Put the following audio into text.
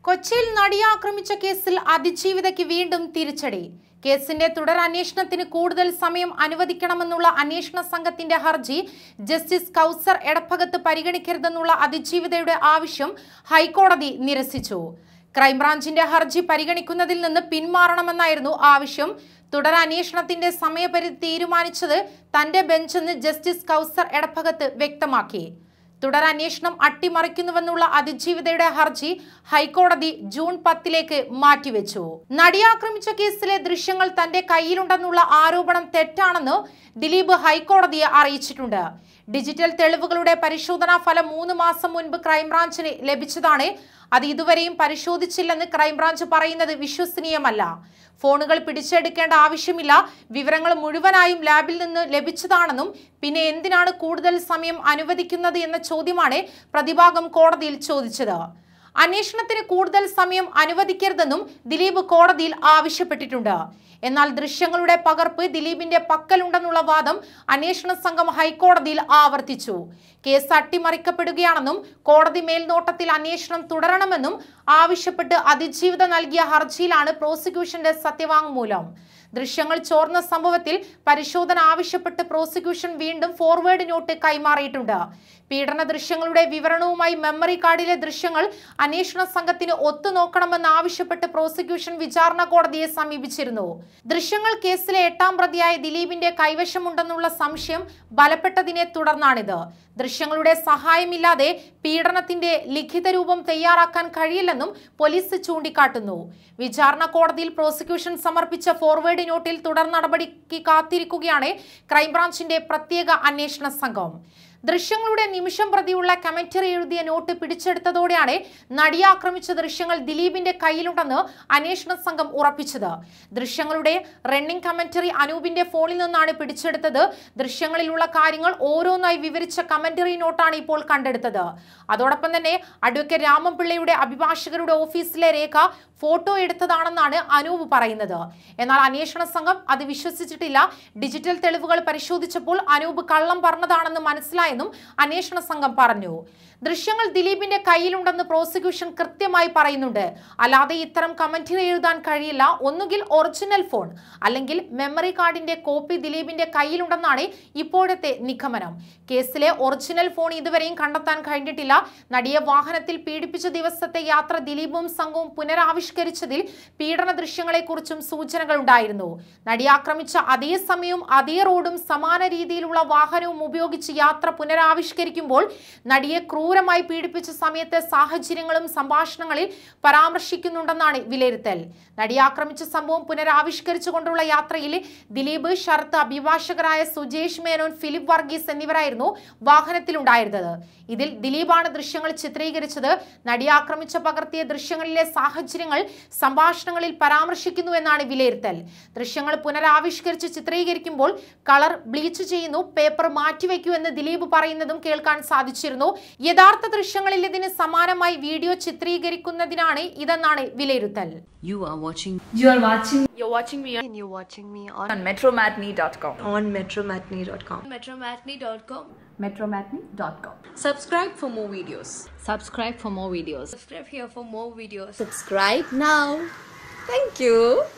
കൊച്ചിയിൽ നടിയെ ആക്രമിച്ച കേസിൽ അതിജീവിതയ്ക്ക് വീണ്ടും തിരിച്ചടി കേസിന്റെ തുടരന്വേഷണത്തിന് കൂടുതൽ സമയം അനുവദിക്കണമെന്നുള്ള അന്വേഷണ സംഘത്തിന്റെ ഹർജി ജസ്റ്റിസ് കൗസർ എടപ്പകത്ത് പരിഗണിക്കരുതെന്നുള്ള അതിജീവിതയുടെ ആവശ്യം ഹൈക്കോടതി നിരസിച്ചു ക്രൈംബ്രാഞ്ചിന്റെ ഹർജി പരിഗണിക്കുന്നതിൽ നിന്ന് പിന്മാറണമെന്നായിരുന്നു ആവശ്യം തുടരന്വേഷണത്തിന്റെ സമയപരിധി തീരുമാനിച്ചത് തന്റെ ബെഞ്ചെന്ന് ജസ്റ്റിസ് കൗസർ എടപ്പകത്ത് വ്യക്തമാക്കി തുടരന്വേഷണം അട്ടിമറിക്കുന്നുവെന്നുള്ള അതിജീവിതയുടെ ഹർജി ഹൈക്കോടതി ജൂൺ പത്തിലേക്ക് മാറ്റിവെച്ചു നടിയെ ആക്രമിച്ച കേസിലെ ദൃശ്യങ്ങൾ തന്റെ കയ്യിലുണ്ടെന്നുള്ള ആരോപണം തെറ്റാണെന്ന് ദിലീപ് ഹൈക്കോടതിയെ അറിയിച്ചിട്ടുണ്ട് ഡിജിറ്റൽ തെളിവുകളുടെ പരിശോധനാ ഫലം മൂന്ന് മാസം മുൻപ് ക്രൈംബ്രാഞ്ചിന് ലഭിച്ചതാണ് അത് ഇതുവരെയും പരിശോധിച്ചില്ലെന്ന് ക്രൈംബ്രാഞ്ച് പറയുന്നത് വിശ്വസനീയമല്ല ഫോണുകൾ പിടിച്ചെടുക്കേണ്ട ആവശ്യമില്ല വിവരങ്ങൾ മുഴുവനായും ലാബിൽ നിന്ന് ലഭിച്ചതാണെന്നും പിന്നെ എന്തിനാണ് കൂടുതൽ സമയം അനുവദിക്കുന്നത് എന്ന ചോദ്യമാണ് പ്രതിഭാഗം കോടതിയിൽ ചോദിച്ചത് അന്വേഷണത്തിന് കൂടുതൽ സമയം അനുവദിക്കരുതെന്നും ദിലീപ് കോടതിയിൽ ആവശ്യപ്പെട്ടിട്ടുണ്ട് എന്നാൽ ദൃശ്യങ്ങളുടെ പകർപ്പ് ദിലീപിന്റെ പക്കലുണ്ടെന്നുള്ള വാദം അന്വേഷണ സംഘം ഹൈക്കോടതിയിൽ ആവർത്തിച്ചു കേസ് അട്ടിമറിക്കപ്പെടുകയാണെന്നും കോടതി മേൽനോട്ടത്തിൽ അന്വേഷണം തുടരണമെന്നും ആവശ്യപ്പെട്ട് അതിജീവിത നൽകിയ ഹർജിയിലാണ് പ്രോസിക്യൂഷന്റെ സത്യവാങ്മൂലം ദൃശ്യങ്ങൾ ചോർന്ന സംഭവത്തിൽ പരിശോധന ആവശ്യപ്പെട്ട് പ്രോസിക്യൂഷൻ വീണ്ടും ഫോർവേഡ് നോട്ട് കൈമാറിയിട്ടുണ്ട് പീഡന ദൃശ്യങ്ങളുടെ വിവരണവുമായി മെമ്മറി കാർഡിലെ ദൃശ്യങ്ങൾ അന്വേഷണ സംഘത്തിന് ഒത്തുനോക്കണമെന്ന് ആവശ്യപ്പെട്ട് പ്രോസിക്യൂഷൻ വിചാരണ കോടതിയെ സമീപിച്ചിരുന്നു ദൃശ്യങ്ങൾ കേസിലെ എട്ടാം പ്രതിയായ ദിലീപിന്റെ കൈവശമുണ്ടെന്നുള്ള സംശയം ബലപ്പെട്ടതിനെ തുടർന്നാണിത് ദൃശ്യങ്ങളുടെ സഹായമില്ലാതെ പീഡനത്തിന്റെ ലിഖിത രൂപം തയ്യാറാക്കാൻ കഴിയില്ലെന്നും പോലീസ് ചൂണ്ടിക്കാട്ടുന്നു വിചാരണ കോടതിയിൽ പ്രോസിക്യൂഷൻ സമർപ്പിച്ച ഫോർവേഡ് നോട്ടിൽ തുടർ നടപടിക്ക് കാത്തിരിക്കുകയാണ് ക്രൈംബ്രാഞ്ചിന്റെ പ്രത്യേക അന്വേഷണ സംഘം ദൃശ്യങ്ങളുടെ നിമിഷം പ്രതിയുള്ള കമന്ററി എഴുതിയ നോട്ട് പിടിച്ചെടുത്തതോടെയാണ് നടിയെ ആക്രമിച്ച ദൃശ്യങ്ങൾ ദിലീപിന്റെ കയ്യിലുണ്ടെന്ന് അന്വേഷണ സംഘം ഉറപ്പിച്ചത് ദൃശ്യങ്ങളുടെ റണ്ണിംഗ് കമന്ററി അനൂപിന്റെ ഫോണിൽ നിന്നാണ് പിടിച്ചെടുത്തത് ദൃശ്യങ്ങളിലുള്ള കാര്യങ്ങൾ ഓരോന്നായി വിവരിച്ച കമന്ററി നോട്ടാണ് ഇപ്പോൾ കണ്ടെടുത്തത് അതോടൊപ്പം തന്നെ അഡ്വക്കേറ്റ് രാമപിള്ളയുടെ അഭിഭാഷകരുടെ ഓഫീസിലെ രേഖ ഫോട്ടോ എടുത്തതാണെന്നാണ് അനൂപ് പറയുന്നത് എന്നാൽ അന്വേഷണ സംഘം അത് വിശ്വസിച്ചിട്ടില്ല ഡിജിറ്റൽ തെളിവുകൾ പരിശോധിച്ചപ്പോൾ അനൂപ് കള്ളം പറഞ്ഞതാണെന്ന് മനസ്സിലായെന്നും അന്വേഷണ സംഘം പറഞ്ഞു ദൃശ്യങ്ങൾ ദിലീപിന്റെ കയ്യിലുണ്ടെന്ന് പ്രോസിക്യൂഷൻ കൃത്യമായി പറയുന്നുണ്ട് അല്ലാതെ ഇത്തരം കമന്ററി എഴുതാൻ കഴിയില്ല ഒന്നുകിൽ ഒറിജിനൽ ഫോൺ അല്ലെങ്കിൽ മെമ്മറി കാർഡിന്റെ കോപ്പി ദിലീപിന്റെ കയ്യിലുണ്ടെന്നാണ് ഇപ്പോഴത്തെ നിഗമനം കേസിലെ ഒറിജിനൽ ഫോൺ ഇതുവരെയും കണ്ടെത്താൻ കഴിഞ്ഞിട്ടില്ല നടിയെ വാഹനത്തിൽ പീഡിപ്പിച്ച ദിവസത്തെ യാത്ര ദിലീപും സംഘവും പുനരാവിഷ്കരിച്ചതിൽ പീഡന ദൃശ്യങ്ങളെക്കുറിച്ചും സൂചനകൾ ഉണ്ടായിരുന്നു നടിയെ ആക്രമിച്ച അതേ സമയവും അതേ റോഡും സമാന രീതിയിലുള്ള വാഹനവും ഉപയോഗിച്ച് യാത്ര പുനരാവിഷ്കരിക്കുമ്പോൾ നടിയെ ക്രൂരമായി പീഡിപ്പിച്ച സമയത്തെ സാഹചര്യങ്ങളും സംഭാഷണങ്ങളിൽ പരാമർശിക്കുന്നുണ്ടെന്നാണ് വിലയിരുത്തൽ നടിയെ ആക്രമിച്ച സംഭവം പുനരാവിഷ്കരിച്ചുകൊണ്ടുള്ള യാത്രയിൽ ദിലീപ് ശരത്ത് അഭിഭാഷകരായ സുജേഷ് മേനോൻ ഫിലിപ്പ് വർഗീസ് എന്നിവരായിരുന്നു വാഹനത്തിലുണ്ടായിരുന്നത് ഇതിൽ ദിലീപാണ് ദൃശ്യങ്ങൾ ചിത്രീകരിച്ചത് നടിയെ ആക്രമിച്ച പകർത്തിയ ദൃശ്യങ്ങളിലെ സാഹചര്യങ്ങൾ സംഭാഷണങ്ങളിൽ പരാമർശിക്കുന്നു എന്നാണ് വിലയിരുത്തൽ ദൃശ്യങ്ങൾ പുനരാവിഷ്കരിച്ച് ചിത്രീകരിക്കുമ്പോൾ കളർ ബ്ലീച്ച് ചെയ്യുന്നു പേപ്പർ മാറ്റിവെക്കൂ എന്ന് ദിലീപ് പറയുന്നതും കേൾക്കാൻ സാധിച്ചിരുന്നു യഥാർത്ഥ ദൃശ്യങ്ങളിൽ ഇതിന് സമാനമായി വീഡിയോ ചിത്രീകരിക്കുന്നതിനാണ് ഇതെന്നാണ് വിലയിരുത്തൽ You are watching You are watching You're watching me on and you're watching me on, on metromatney.com. on metromatney.com. Metromatney.com. metromatney.com. Subscribe for more videos. subscribe for more videos. Subscribe here for more videos. Subscribe now. Thank you.